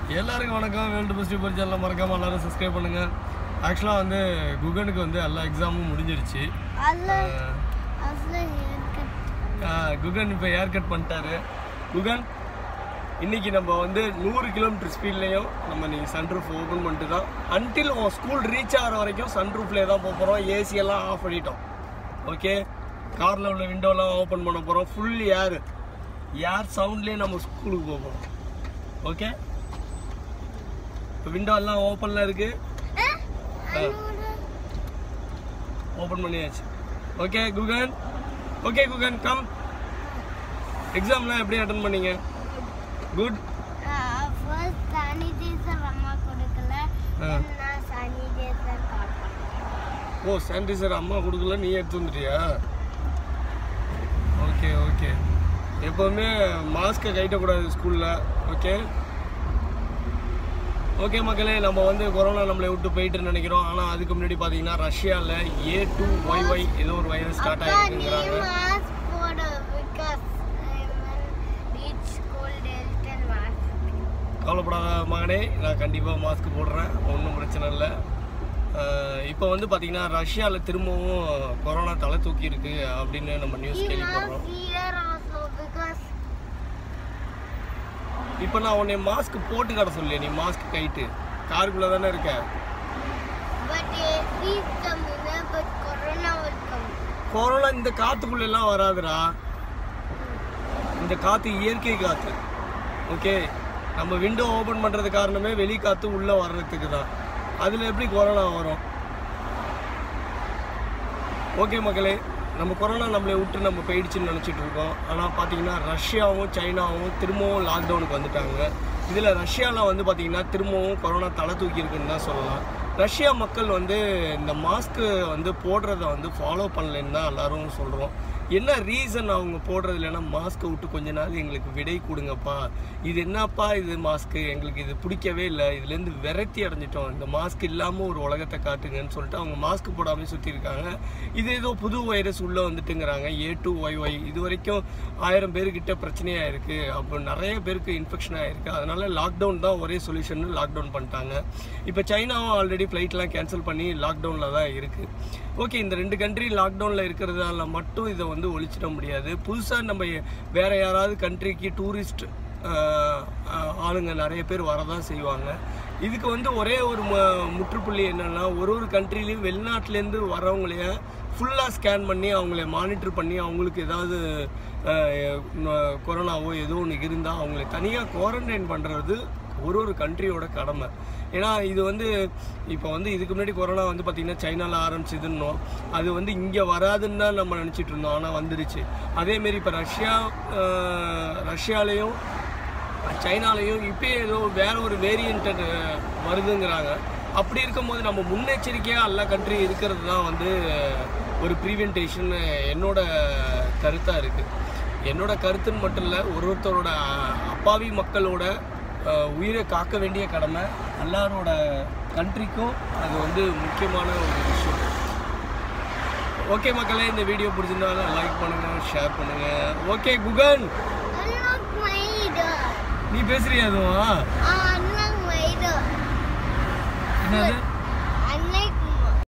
எல்லாருக்கும் வணக்கம் world best per channel மறக்காம எல்லாரும் சப்ஸ்கிரைப் பண்ணுங்க ஆக்சுவலாக வந்து குகனுக்கு வந்து எல்லா எக்ஸாமும் முடிஞ்சிருச்சு அதுல அதுல haircut. ஆஹ் குகன் இப்போ ஏர் கட் பண்ணிட்டாரு குகன் இன்னைக்கு நம்ம வந்து நூறு கிலோமீட்டர் ஸ்பீட்லேயும் நம்ம நீங்கள் சன்ரூஃப் ஓப்பன் பண்ணிட்டு தான் அன்டில் உன் ஸ்கூல் ரீச் ஆகிற வரைக்கும் சன்ரூஃப்லேயே தான் போக போகிறோம் ஏசி எல்லாம் ஆஃப் பண்ணிட்டோம் ஓகே காரில் உள்ள விண்டோலாம் ஓப்பன் பண்ண போகிறோம் ஃபுல் ஏர் ஏர் சவுண்ட்லேயே நம்ம ஸ்கூலுக்கு போக போகிறோம் ஓகே இப்போ விண்டோ எல்லாம் ஓப்பனில் இருக்குது அஹ், அதோட ஓப்பன் பண்ணியாச்சு okay Guhan okay Guhan come எக்ஸாம்லாம் எப்படி அட்டன் பண்ணீங்க குட் ஆஹ், first sanitizer அம்மா கொடுக்கல ஆ. then நான் sanitizer card பண்ணேன். ஓ சானிடைசர் அம்மா கொடுக்கல நீ எடுத்து வந்துட்டியா ஓகே ஓகே எப்போவுமே மாஸ்க்கை கைட்டக்கூடாது ஸ்கூலில் ஓகே ஓகே மக்களே நம்ம வந்து கொரோனா நம்மளை விட்டு போயிட்டு நினைக்கிறோம் ஆனால் அதுக்கு முன்னாடி பார்த்தீங்கன்னா ரஷ்யாவில் ஏ டூ ஒய் ஒய் ஏதோ ஒரு வைரஸ் ஸ்டார்ட் அப்பா, நீ ஆகிருக்குங்கிறாங்க mask போடு because I will reach school Delton mask. கவலைப்படாத மகனே நான் கண்டிப்பாக மாஸ்க் போடுறேன் ஒன்றும் பிரச்சனை இல்லை இப்போ வந்து பார்த்தீங்கன்னா ரஷ்யாவில் திரும்பவும் கொரோனா தலை தூக்கி இருக்கு அப்படின்னு நம்ம நியூஸ் He கேள்விப்படுறோம் was here also because இப்போ நான் உன்னை மாஸ்க் போட்டு காட்ட சொல்லி நீ மாஸ்க் கைட்டு காருக்குள்ளே தானே இருக்க but AC is coming uh, but corona will come. Corona இந்த காத்துக்குள்ள எல்லாம் வராதுடா இந்த காற்று இயற்கை காற்று ஓகே நம்ம விண்டோ ஓப்பன் பண்ணுறது காரணமே வெளி காற்று உள்ளே வர்றதுக்கு தான் அதில் எப்படி கொரோனா வரும் ஓகே மக்களே நம்ம கொரோனா நம்மளை விட்டு நம்ம போயிடுச்சுன்னு நினச்சிட்டு இருக்கோம் ஆனால் பார்த்தீங்கன்னா ரஷ்யாவும் சைனாவும் திரும்பவும் லாக்டவுனுக்கு வந்துட்டாங்க இதில் ரஷ்யாவில் வந்து பார்த்தீங்கன்னா திரும்பவும் கொரோனா தலை தூக்கி இருக்குன்னு தான் சொல்லலாம் ரஷ்யா மக்கள் வந்து இந்த மாஸ்க்கு வந்து போடுறத வந்து ஃபாலோ பண்ணலைன்னு தான் எல்லாரும் சொல்கிறோம் என்ன ரீசன் அவங்க போடுறது இல்லைன்னா மாஸ்க்கை விட்டு கொஞ்ச நாள் எங்களுக்கு விடை கொடுங்கப்பா இது என்னப்பா இது மாஸ்க்கு எங்களுக்கு இது பிடிக்கவே இல்லை இதுலேருந்து விரக்தி அடைஞ்சிட்டோம் இந்த மாஸ்க் இல்லாமல் ஒரு உலகத்தை காட்டுங்கன்னு சொல்லிட்டு அவங்க மாஸ்க் போடாமல் சுற்றி இருக்காங்க இது ஏதோ புது வைரஸ் உள்ளே வந்துட்டுங்கிறாங்க ஏ டூ ஒய் ஒய் இது வரைக்கும் ஆயிரம் பேர்கிட்ட பிரச்சனையாக இருக்குது அப்போ நிறைய பேருக்கு இன்ஃபெக்ஷன் ஆகிருக்கு அதனால லாக்டவுன் தான் ஒரே சொல்யூஷன் லாக்டவுன் பண்ணிட்டாங்க இப்போ சைனாவும் ஆல்ரெடி ஃப்ளைட்லாம் கேன்சல் பண்ணி லாக்டவுனில் தான் இருக்குது ஓகே இந்த ரெண்டு கண்ட்ரி லாக்டவுனில் இருக்கிறதால மட்டும் இதை வந்து ஒழிச்சிட முடியாது புதுசாக நம்ம வேற யாராவது கண்ட்ரிக்கு டூரிஸ்ட் ஆளுங்க நிறைய பேர் வரதான் செய்வாங்க இதுக்கு வந்து ஒரே ஒரு மு- முற்றுப்புள்ளி என்னன்னா ஒரு ஒரு கண்ட்ரிலையும் வெளிநாட்டிலேருந்து வரவங்களைய ஃபுல்லாக ஸ்கேன் பண்ணி அவங்கள மானிட்டர் பண்ணி அவங்களுக்கு ஏதாவது அஹ், ந- கொரோனாவோ ஏதோ ஒன்று இருந்தால் அவங்கள தனியாக குவாரண்டைன் பண்ணுறது ஒரு ஒரு கண்ட்ரியோட கடமை ஏன்னா இது வந்து இப்போ வந்து இதுக்கு முன்னாடி கொரோனா வந்து பார்த்திங்கன்னா சைனாவில் ஆரம்பிச்சதுன்னோம் அது வந்து இங்கே வராதுன்னு தான் நம்ம நினச்சிட்டு இருந்தோம் ஆனால் வந்துருச்சு அதேமாரி இப்போ ரஷ்யா அஹ், ரஷ்யாலேயும் சைனாலையும் இப்போ ஏதோ வேற ஒரு வேரியன்ட் வருதுங்கிறாங்க அப்படி இருக்கும்போது நம்ம முன்னெச்சரிக்கையாக எல்லா கண்ட்ரி இருக்கிறது தான் வந்து ஒரு ப்ரீவென்டேஷன் என்னோட கருத்தாக இருக்குது என்னோட கருத்துன்னு மட்டும் இல்லை ஒரு ஒருத்தரோட அப்பாவி மக்களோட அஹ், உயிரை காக்க வேண்டிய கடமை எல்லாரோட கண்ட்ரிக்கும் அது வந்து முக்கியமான ஒரு விஷயம் ஓகே மக்களே இந்த வீடியோ பிடிச்சிருந்தாலும் லைக் பண்ணுங்க ஷேர் பண்ணுங்க okay Guhan Unlock my door. நீ பேசுறியா அதுவா Ah, unlock my door. என்னது